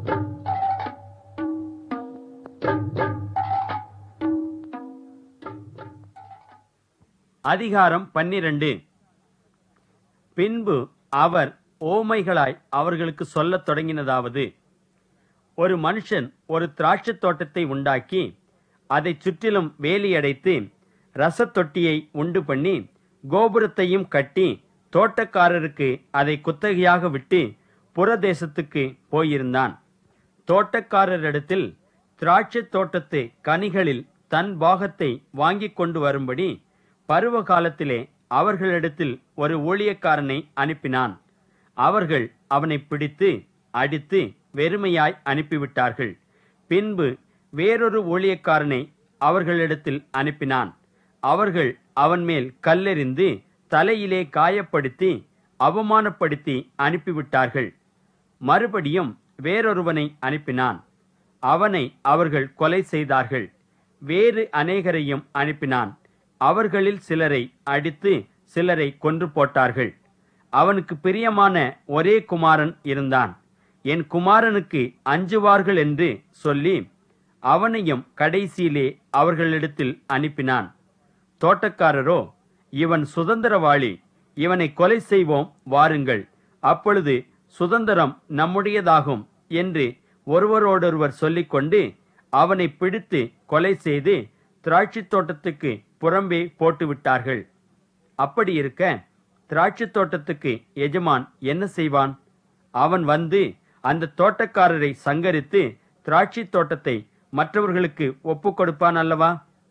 அதிகாரம் பன்னிரண்டு பின்பு அவர் ஓமைகளாய் அவர்களுக்கு சொல்லத் தொடங்கினதாவது ஒரு மனுஷன் ஒரு திராட்சைத் தோட்டத்தை உண்டாக்கி அதைச் சுற்றிலும் வேலியடைத்து ரசத் தொட்டியை உண்டு பண்ணி கோபுரத்தையும் கட்டி தோட்டக்காரருக்கு அதை குத்தகையாக விட்டு புறதேசத்துக்கு போயிருந்தான் தோட்டக்காரரிடத்தில் திராட்சைத் தோட்டத்து கனிகளில் தன் பாகத்தை வாங்கிக் கொண்டு வரும்படி பருவ காலத்திலே அவர்களிடத்தில் ஒரு ஊழியக்காரனை அனுப்பினான் அவர்கள் அவனை பிடித்து அடித்து வெறுமையாய் அனுப்பிவிட்டார்கள் பின்பு வேறொரு ஊழியக்காரனை அவர்களிடத்தில் அனுப்பினான் அவர்கள் அவன் மேல் கல்லெறிந்து தலையிலே காயப்படுத்தி அவமானப்படுத்தி அனுப்பிவிட்டார்கள் மறுபடியும் வேறொருவனை அனுப்பினான் அவனை அவர்கள் கொலை செய்தார்கள் வேறு அநேகரையும் அனுப்பினான் அவர்களில் சிலரை அடித்து சிலரை கொன்று போட்டார்கள் அவனுக்கு பிரியமான ஒரே குமாரன் இருந்தான் என் குமாரனுக்கு அஞ்சுவார்கள் என்று சொல்லி அவனையும் கடைசியிலே அவர்களிடத்தில் அனுப்பினான் தோட்டக்காரரோ இவன் சுதந்திரவாளி இவனை கொலை செய்வோம் வாருங்கள் அப்பொழுது சுதந்திரம் நம்முடையதாகும் என்று ஒருவரோடொருவர் சொல்லிக்கொண்டு அவனை பிடித்து கொலை செய்து திராட்சைத் தோட்டத்துக்கு புறம்பே போட்டுவிட்டார்கள் அப்படி இருக்க திராட்சைத் தோட்டத்துக்கு எஜமான் என்ன செய்வான் அவன் வந்து அந்த தோட்டக்காரரை சங்கரித்து திராட்சைத் தோட்டத்தை மற்றவர்களுக்கு ஒப்புக் கொடுப்பான் அல்லவா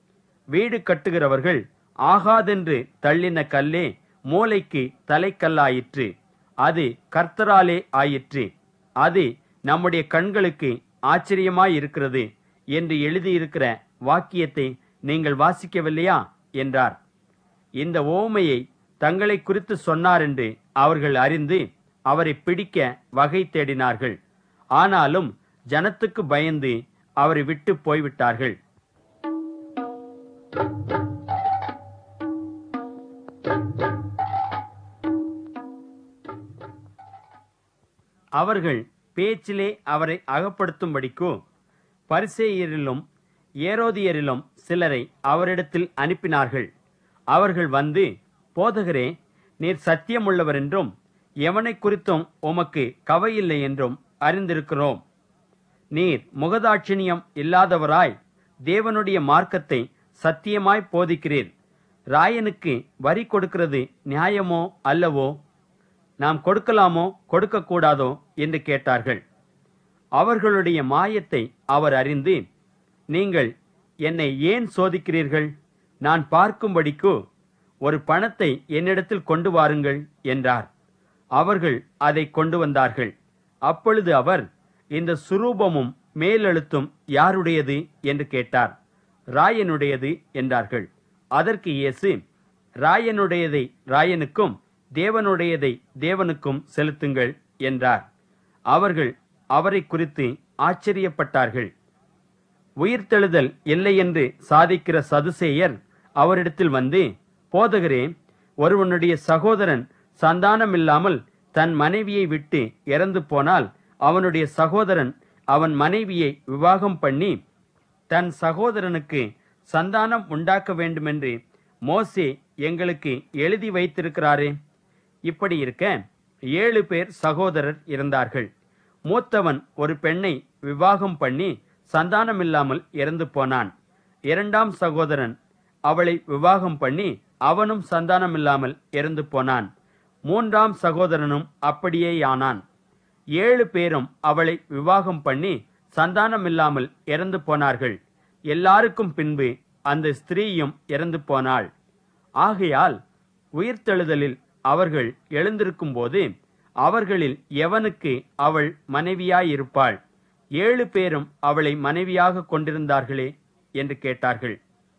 வீடு கட்டுகிறவர்கள் ஆகாதென்று தள்ளின கல்லே மூளைக்கு தலைக்கல்லாயிற்று அது கர்த்தராலே ஆயிற்று அது நம்முடைய கண்களுக்கு ஆச்சரியமாயிருக்கிறது என்று எழுதியிருக்கிற வாக்கியத்தை நீங்கள் வாசிக்கவில்லையா என்றார் இந்த ஓமையை தங்களை குறித்து சொன்னார் என்று அவர்கள் அறிந்து அவரை பிடிக்க வகை தேடினார்கள் ஆனாலும் ஜனத்துக்கு பயந்து அவரை விட்டு போய்விட்டார்கள் அவர்கள் பேச்சிலே அவரை அகப்படுத்தும்படிக்கு பரிசேயரிலும் ஏரோதியரிலும் சிலரை அவரிடத்தில் அனுப்பினார்கள் அவர்கள் வந்து போதகரே நீர் சத்தியமுள்ளவர் என்றும் எவனை குறித்தும் உமக்கு கவையில்லை என்றும் அறிந்திருக்கிறோம் நீர் முகதாட்சிணியம் இல்லாதவராய் தேவனுடைய மார்க்கத்தை சத்தியமாய் போதிக்கிறீர் ராயனுக்கு வரி கொடுக்கிறது நியாயமோ அல்லவோ நாம் கொடுக்கலாமோ கொடுக்கக்கூடாதோ என்று கேட்டார்கள் அவர்களுடைய மாயத்தை அவர் அறிந்து நீங்கள் என்னை ஏன் சோதிக்கிறீர்கள் நான் பார்க்கும்படிக்கு ஒரு பணத்தை என்னிடத்தில் கொண்டு வாருங்கள் என்றார் அவர்கள் அதை கொண்டு வந்தார்கள் அப்பொழுது அவர் இந்த சுரூபமும் மேலெழுத்தும் யாருடையது என்று கேட்டார் ராயனுடையது என்றார்கள் அதற்கு இயேசு ராயனுடையதை ராயனுக்கும் தேவனுடையதை தேவனுக்கும் செலுத்துங்கள் என்றார் அவர்கள் அவரை குறித்து ஆச்சரியப்பட்டார்கள் உயிர்த்தெழுதல் இல்லை என்று சாதிக்கிற சதுசேயர் அவரிடத்தில் வந்து போதகரே ஒருவனுடைய சகோதரன் சந்தானமில்லாமல் தன் மனைவியை விட்டு இறந்து போனால் அவனுடைய சகோதரன் அவன் மனைவியை விவாகம் பண்ணி தன் சகோதரனுக்கு சந்தானம் உண்டாக்க வேண்டுமென்று மோசே எங்களுக்கு எழுதி வைத்திருக்கிறாரே இப்படி இருக்க ஏழு பேர் சகோதரர் இருந்தார்கள் மூத்தவன் ஒரு பெண்ணை விவாகம் பண்ணி சந்தானமில்லாமல் இறந்து போனான் இரண்டாம் சகோதரன் அவளை விவாகம் பண்ணி அவனும் சந்தானமில்லாமல் இறந்து போனான் மூன்றாம் சகோதரனும் அப்படியேயானான் ஏழு பேரும் அவளை விவாகம் பண்ணி சந்தானமில்லாமல் இறந்து போனார்கள் எல்லாருக்கும் பின்பு அந்த ஸ்திரீயும் இறந்து போனாள் ஆகையால் உயிர்த்தெழுதலில் அவர்கள் எழுந்திருக்கும்போது அவர்களில் எவனுக்கு அவள் மனைவியாயிருப்பாள் ஏழு பேரும் அவளை மனைவியாக கொண்டிருந்தார்களே என்று கேட்டார்கள்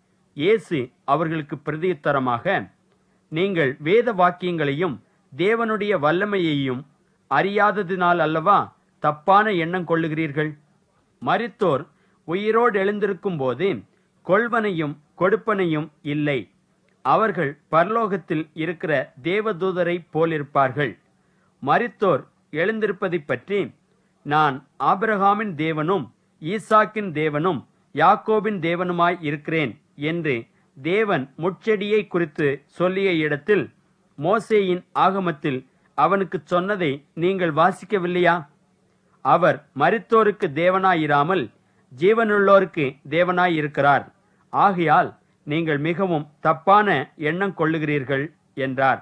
இயேசு அவர்களுக்கு பிரதியுத்தரமாக நீங்கள் வேத வாக்கியங்களையும் தேவனுடைய வல்லமையையும் அறியாததினால் அல்லவா தப்பான எண்ணம் கொள்ளுகிறீர்கள் மரித்தோர் உயிரோடு எழுந்திருக்கும் போது கொள்வனையும் கொடுப்பனையும் இல்லை அவர்கள் பரலோகத்தில் இருக்கிற தேவதூதரை போலிருப்பார்கள் மரித்தோர் எழுந்திருப்பதைப் பற்றி நான் ஆபிரகாமின் தேவனும் ஈசாக்கின் தேவனும் யாக்கோபின் தேவனுமாய் இருக்கிறேன் என்று தேவன் முட்செடியை குறித்து சொல்லிய இடத்தில் மோசேயின் ஆகமத்தில் அவனுக்கு சொன்னதை நீங்கள் வாசிக்கவில்லையா அவர் மரித்தோருக்கு தேவனாயிராமல் ஜீவனுள்ளோருக்கு தேவனாயிருக்கிறார் ஆகையால் நீங்கள் மிகவும் தப்பான எண்ணம் கொள்ளுகிறீர்கள் என்றார்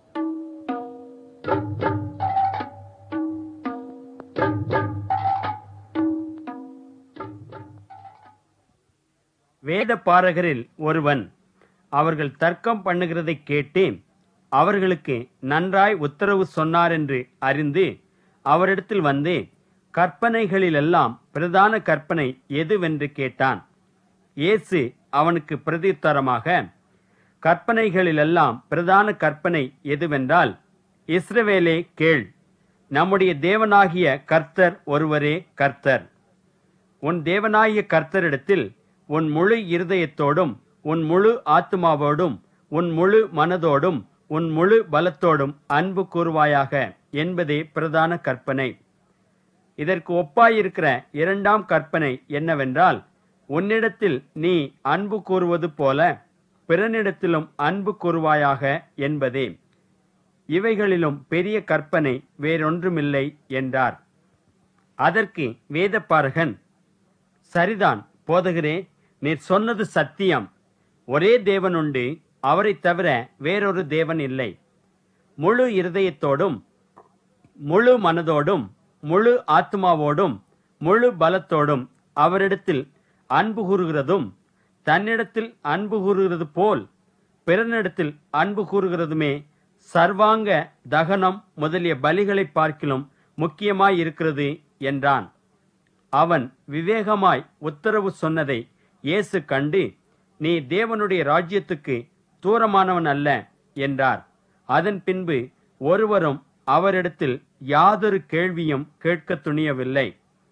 வேத பாரகரில் ஒருவன் அவர்கள் தர்க்கம் பண்ணுகிறதை கேட்டு அவர்களுக்கு நன்றாய் உத்தரவு சொன்னார் என்று அறிந்து அவரிடத்தில் வந்து கற்பனைகளிலெல்லாம் பிரதான கற்பனை எதுவென்று கேட்டான் இயேசு அவனுக்கு பிரதியுத்தரமாக கற்பனைகளிலெல்லாம் பிரதான கற்பனை எதுவென்றால் இஸ்ரவேலே கேள் நம்முடைய தேவனாகிய கர்த்தர் ஒருவரே கர்த்தர் உன் தேவனாகிய கர்த்தரிடத்தில் உன் முழு இருதயத்தோடும் உன் முழு ஆத்துமாவோடும் உன் முழு மனதோடும் உன் முழு பலத்தோடும் அன்பு கூறுவாயாக என்பதே பிரதான கற்பனை இதற்கு ஒப்பாயிருக்கிற இரண்டாம் கற்பனை என்னவென்றால் உன்னிடத்தில் நீ அன்பு கூறுவது போல பிறனிடத்திலும் அன்பு கூறுவாயாக என்பதே இவைகளிலும் பெரிய கற்பனை வேறொன்றுமில்லை என்றார் அதற்கு வேதப்பாரகன் சரிதான் போதகரே நீர் சொன்னது சத்தியம் ஒரே தேவன் உண்டு அவரைத் தவிர வேறொரு தேவன் இல்லை முழு இருதயத்தோடும் முழு மனதோடும் முழு ஆத்மாவோடும் முழு பலத்தோடும் அவரிடத்தில் அன்பு கூறுகிறதும் தன்னிடத்தில் அன்பு கூறுகிறது போல் பிறனிடத்தில் அன்பு கூறுகிறதுமே சர்வாங்க தகனம் முதலிய பலிகளை பார்க்கிலும் முக்கியமாயிருக்கிறது என்றான் அவன் விவேகமாய் உத்தரவு சொன்னதை இயேசு கண்டு நீ தேவனுடைய ராஜ்யத்துக்கு தூரமானவன் அல்ல என்றார் அதன் பின்பு ஒருவரும் அவரிடத்தில் யாதொரு கேள்வியும் கேட்க துணியவில்லை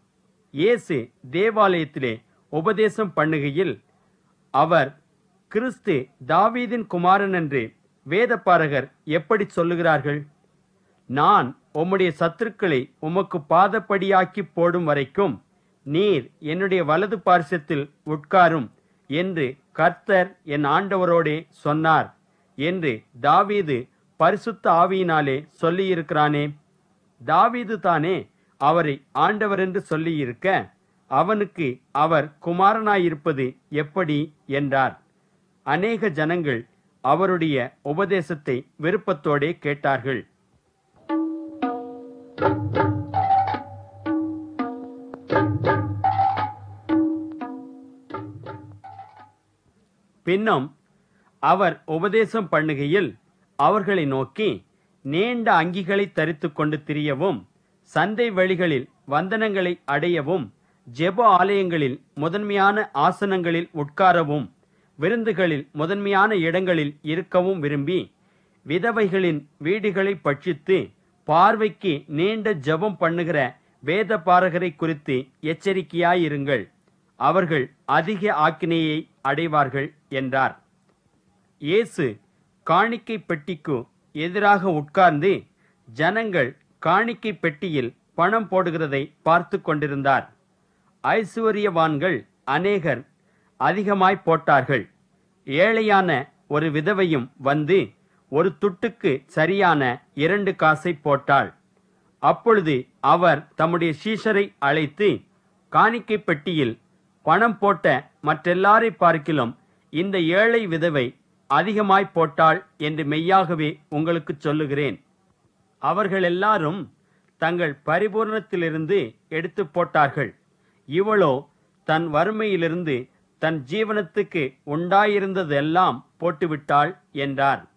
இயேசு தேவாலயத்திலே உபதேசம் பண்ணுகையில் அவர் கிறிஸ்து தாவீதின் குமாரன் என்று வேதப்பாரகர் எப்படி சொல்லுகிறார்கள் நான் உம்முடைய சத்துருக்களை உமக்கு பாதப்படியாக்கி போடும் வரைக்கும் நீர் என்னுடைய வலது பார்சத்தில் உட்காரும் என்று கர்த்தர் என் ஆண்டவரோடே சொன்னார் என்று தாவீது பரிசுத்த ஆவியினாலே சொல்லியிருக்கிறானே தாவீது தானே அவரை ஆண்டவர் என்று சொல்லியிருக்க அவனுக்கு அவர் குமாரனாயிருப்பது எப்படி என்றார் அநேக ஜனங்கள் அவருடைய உபதேசத்தை விருப்பத்தோடே கேட்டார்கள் பின்னும் அவர் உபதேசம் பண்ணுகையில் அவர்களை நோக்கி நீண்ட அங்கிகளை தரித்துக் கொண்டு திரியவும் சந்தை வழிகளில் வந்தனங்களை அடையவும் ஜெப ஆலயங்களில் முதன்மையான ஆசனங்களில் உட்காரவும் விருந்துகளில் முதன்மையான இடங்களில் இருக்கவும் விரும்பி விதவைகளின் வீடுகளை பட்சித்து பார்வைக்கு நீண்ட ஜெபம் பண்ணுகிற வேத பாரகரை குறித்து எச்சரிக்கையாயிருங்கள் அவர்கள் அதிக ஆக்கினையை அடைவார்கள் என்றார் இயேசு காணிக்கை பெட்டிக்கு எதிராக உட்கார்ந்து ஜனங்கள் காணிக்கை பெட்டியில் பணம் போடுகிறதை பார்த்து கொண்டிருந்தார் ஐசுவரியவான்கள் அநேகர் அதிகமாய் போட்டார்கள் ஏழையான ஒரு விதவையும் வந்து ஒரு துட்டுக்கு சரியான இரண்டு காசை போட்டாள் அப்பொழுது அவர் தம்முடைய சீஷரை அழைத்து காணிக்கை பெட்டியில் பணம் போட்ட மற்றெல்லாரை பார்க்கிலும் இந்த ஏழை விதவை அதிகமாய் போட்டாள் என்று மெய்யாகவே உங்களுக்கு சொல்லுகிறேன் அவர்கள் எல்லாரும் தங்கள் பரிபூர்ணத்திலிருந்து எடுத்து போட்டார்கள் இவளோ தன் வறுமையிலிருந்து தன் ஜீவனத்துக்கு உண்டாயிருந்ததெல்லாம் போட்டுவிட்டாள் என்றார்